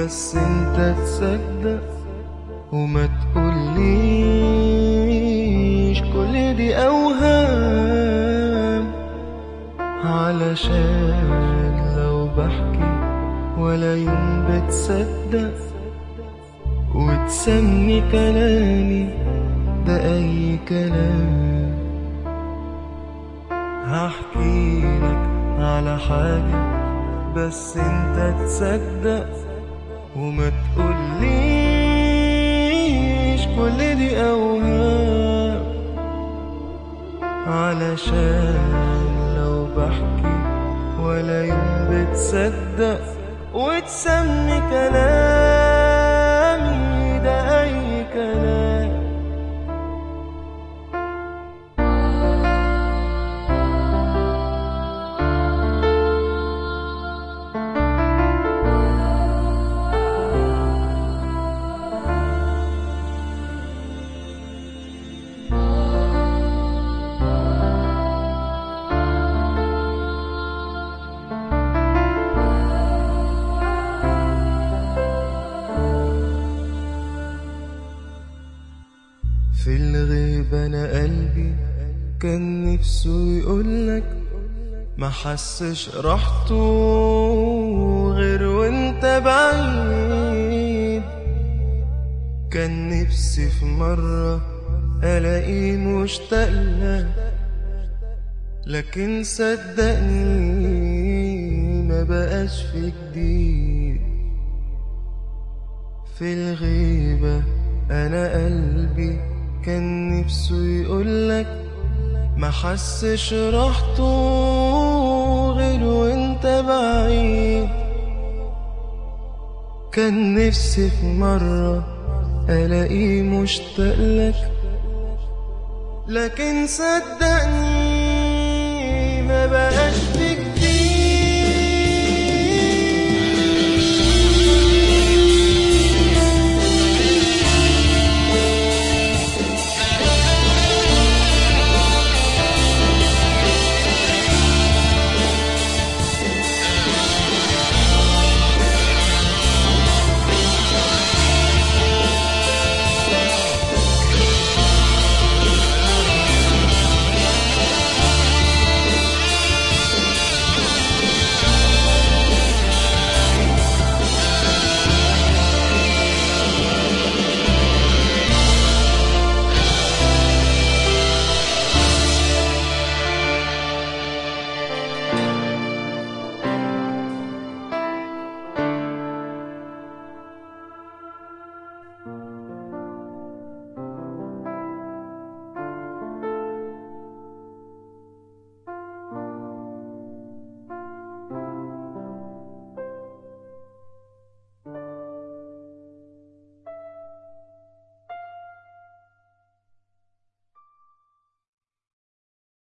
بس انت تصدق وما تقوليش كل دي اوهام علشان لو بحكي ولا يوم بتصدق وتسمي كلامي ده اي كلام هحكي لك على حاجة بس انت تصدق وما تقوليش كل دي اوهام علشان لو بحكي ولا يوم بتصدق وتسمي كلامي ده اي كلام في الغيبة أنا قلبي كان نفسه يقولك ما حسش راحته غير وانت بعيد كان نفسي في مرة ألاقيه مشتاق لك لكن صدقني ما بقاش في جديد في الغيبة أنا قلبي كان نفسه يقولك ما حسش راحته غير وانت بعيد كان نفسي في مرة ألاقيه مشتاق لك لكن صدقني ما بقاش في